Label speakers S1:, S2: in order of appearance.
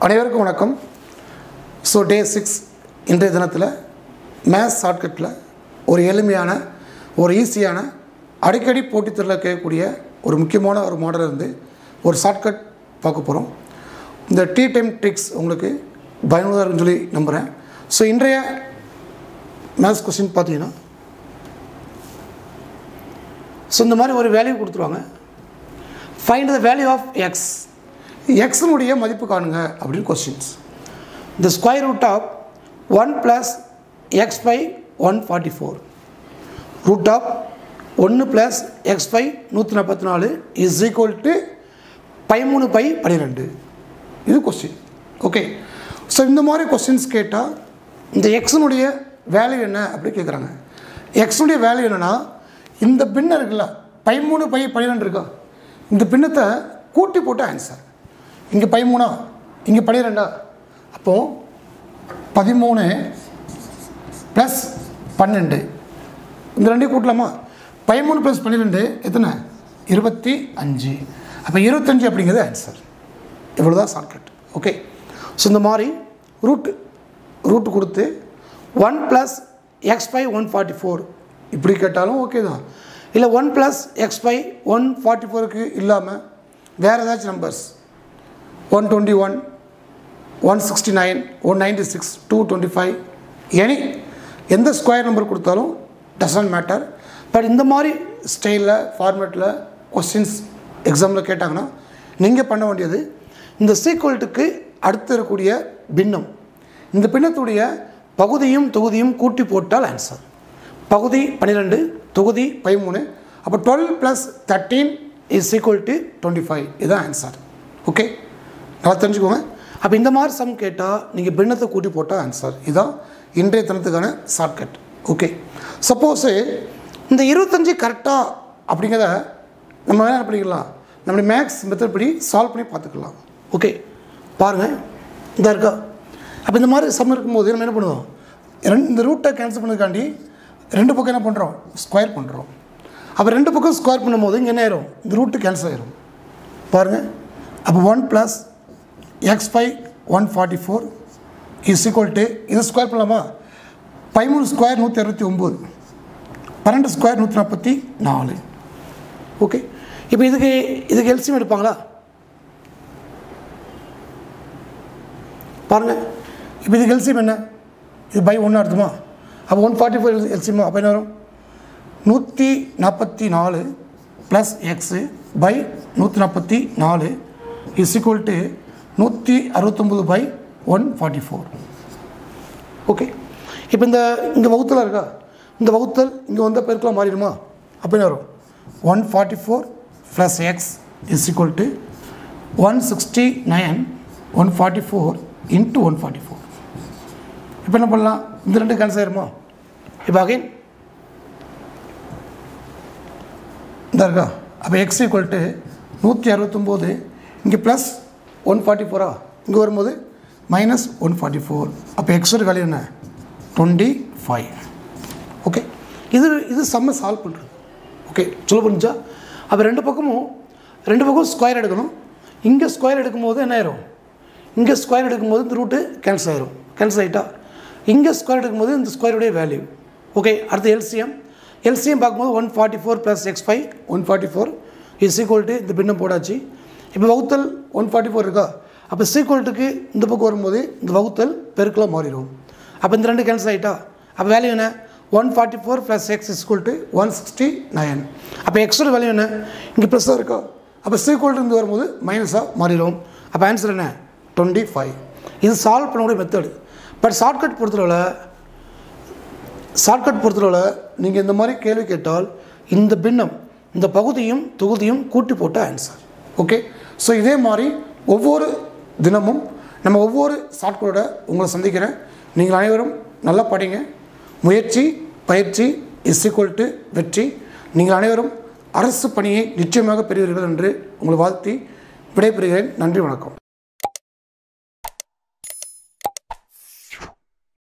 S1: அனைவருக்கும் வணக்கம் so day six இன்றைய தினத்தில் மேத்ஸ் ஷார்ட்கட்டில் ஒரு எளிமையான ஒரு ஈஸியான அடிக்கடி போட்டித் கேட்கக்கூடிய ஒரு முக்கியமான ஒரு மாடல் இருந்து ஒரு ஷார்ட்கட் பார்க்க போகிறோம் இந்த டீ டைம் ட்ரிக்ஸ் உங்களுக்கு பயனுள்ளதாக இருக்குன்னு சொல்லி நம்புகிறேன் ஸோ இன்றைய மேத்ஸ் கொஸ்டின் பார்த்தீங்கன்னா ஸோ இந்த மாதிரி ஒரு வேல்யூ கொடுத்துருவாங்க find the value of X எக்ஸினுடைய மதிப்பு காணுங்க அப்படின்னு questions the square root of one plus X by one forty four root of ஒன்று ப்ளஸ் எக்ஸ் பை நூற்றி நாற்பத்தி நாலு இஸ் ஈக்குவல் டு பதிமூணு பை பன்னிரெண்டு இது கொஸ்டின் ஓகே ஸோ இந்த மாதிரி கொஸ்டின்ஸ் கேட்டால் இந்த எக்ஸினுடைய வேல்யூ என்ன அப்படி கேட்குறாங்க எக்ஸுடைய வேல்யூ என்னென்னா இந்த பின்னம் இருக்குல்ல பதிமூணு பை பன்னிரெண்டு இருக்கா இந்த பின்னத்தை கூட்டி போட்டு ஆன்சர் இங்கே பதிமூணா இங்கே பன்னிரெண்டா அப்போது பதிமூணு ப்ளஸ் பன்னெண்டு இந்த ரெண்டையும் கூட்டலாமா பதிமூணு ப்ளஸ் பன்னிரெண்டு எத்தனை இருபத்தி அஞ்சு அப்போ இருபத்தஞ்சு அப்படிங்கிறது ஆன்சர் இவ்வளோ தான் ஷார்ட்கட் ஓகே ஸோ இந்த மாதிரி ரூட் ரூட் கொடுத்து one plus X by one forty four இப்படி கேட்டாலும் ஓகே தான் இல்லை one plus X by one forty ஃபோருக்கு இல்லாமல் வேறு ஏதாச்சும் numbers one twenty one one sixty nine one ninety six two twenty five any எந்த ஸ்கொயர் நம்பர் கொடுத்தாலும் டசன்ட் மேட்டர் பட் இந்த மாதிரி ஸ்டைலில் ஃபார்மேட்டில் கொஸ்டின்ஸ் எக்ஸாமில் கேட்டாங்கன்னா நீங்கள் பண்ண வேண்டியது இந்த சீக்வல்ட்டுக்கு அடுத்து இருக்கக்கூடிய பின்னம் இந்த பின்னத்துடைய பகுதியும் தொகுதியும் கூட்டி போட்டால் ஆன்சர் பகுதி பன்னிரெண்டு தொகுதி பதிமூணு அப்போ twelve plus thirteen is equal to twenty five இதுதான் ஆன்சர் ஓகே நல்லா தெரிஞ்சுக்கோங்க அப்போ இந்த மாதிரி சம் கேட்டால் நீங்கள் பின்னத்தை கூட்டி போட்டால் ஆன்சர் இதுதான் இன்றைய தினத்துக்கான ஷார்ட்கட் ஓகே சப்போஸு இந்த இருபத்தஞ்சி கரெக்டாக அப்படிங்கிறத நம்ம வேணால் என்ன பண்ணிக்கலாம் நம்மளுடைய மேக்ஸ் மெத்தட் படி சால்வ் பண்ணி பார்த்துக்கலாம் ஓகே பாருங்கள் இந்த இருக்கா அப்போ இந்த மாதிரி சம் இருக்கும்போது நம்ம என்ன பண்ணுவோம் ரெண்டு இந்த ரூட்டை கேன்சல் பண்ணதுக்காண்டி ரெண்டு பக்கம் என்ன பண்ணுறோம் ஸ்கொயர் பண்ணுறோம் அப்போ ரெண்டு பக்கம் ஸ்கொயர் பண்ணும்போது இங்கே என்ன ஆயிரும் இந்த ரூட்டு கேன்சல் ஆயிரும் பாருங்கள் அப்போ one plus X five one forty four is equal to இது ஸ்கொயர் பண்ணலாமா பதிமூணு ஸ்கொயர் நூற்றி அறுபத்தி ஒம்பது பன்னெண்டு ஸ்கொயர் நூற்றி நாற்பத்தி நாலு ஓகே இப்போ இதுக்கு இதுக்கு எல்சியம் எடுப்பாங்களா பாருங்கள் இப்போ இதுக்கு எல்சியம் என்ன இது பை ஒன்று அர்த்தமா அப்போ ஒன் ஃபார்ட்டி ஃபோர் எல்சியமா அப்போ என்ன வரும் நூற்றி நாற்பத்தி நாலு ப்ளஸ் எக்ஸு பை நூற்றி நாற்பத்தி நாலு இஸ் ஈக்குவல் டு நூற்றி அறுபத்தொம்பது by one forty four okay இப்போ இந்த இங்கே வகுத்தல் இருக்கா இந்த வகுத்தல் இங்கே வந்த பெருக்கெலாம் மாறிடுமா அப்போ என்ன வரும் one forty four plus X is equal to one sixty nine one forty four into one forty four இப்போ என்ன பண்ணலாம் இந்த ரெண்டு கேன்சல் ஆயிருமா இப்போ அகைன் இந்த இருக்கா அப்போ எக்ஸ் ஈக்குவல் டு நூற்றி அறுபத்தொம்போது இங்கே ப்ளஸ் ஒன் ஃபார்ட்டி ஃபோரா இங்கே வரும்போது மைனஸ் ஒன் ஃபார்ட்டி ஃபோர் அப்போ எக்ஸோட வேல்யூ என்ன டுவெண்ட்டி ஃபைவ் ஓகே இது இது செம்ம சால்வ் பண்ணுறது ஓகே சொல்ல புரிஞ்சா அப்போ ரெண்டு பக்கமும் ரெண்டு பக்கம் ஸ்கொயர் எடுக்கணும் இங்கே ஸ்கொயர் எடுக்கும்போது என்ன ஆயிரும் இங்கே ஸ்கொயர் எடுக்கும்போது இந்த ரூட்டு கேன்சல் ஆயிரும் கேன்சல் ஆகிட்டா இங்கே ஸ்கொயர் எடுக்கும்போது இந்த ஸ்கொயருடைய வேல்யூ ஓகே அடுத்து எல்சிஎம் எல்சிஎம் பார்க்கும்போது one forty four plus X five one forty four is equal to இந்த பின்னம் போடாச்சு இப்போ வகுத்தல் ஒன் ஃபார்ட்டி ஃபோர் இருக்கா அப்போ சீக்குவல்ட்டுக்கு இந்த பக்கம் வரும்போது இந்த வகுத்தல் பெருக்கலாக மாறிடும் அப்போ இந்த ரெண்டு கேன்சல் ஆகிட்டா அப்போ வேல்யூ என்ன one forty four plus X is equal to one sixty nine அப்போ எக்ஸோட வேல்யூ என்ன இங்கே ப்ளஸ்ஸாக இருக்கா அப்போ சீக்குவல் இருந்து வரும்போது மைனஸாக மாறிடும் அப்போ ஆன்சர் என்ன டுவெண்ட்டி ஃபைவ் இது சால்வ் பண்ணக்கூடிய மெத்தடு பட் ஷார்ட்கட் பொறுத்தளவில் ஷார்ட்கட் பொறுத்தளவில் நீங்கள் இந்த மாதிரி கேள்வி கேட்டால் இந்த பின்னம் இந்த பகுதியும் தொகுதியும் கூட்டி போட்ட ஆன்சர் ஓகே ஸோ இதே மாதிரி ஒவ்வொரு தினமும் நம்ம ஒவ்வொரு ஷார்ட்கட்டோட உங்களை சந்திக்கிறேன் நீங்கள் அனைவரும் நல்லா படிங்க முயற்சி பயிற்சி இஸ் ஈக்குவல் டு வெற்றி நீங்கள் அனைவரும் அரசு பணியை நிச்சயமாக பெறுவீர்கள் என்று உங்களை வாழ்த்தி விடைபெறுகிறேன் நன்றி வணக்கம்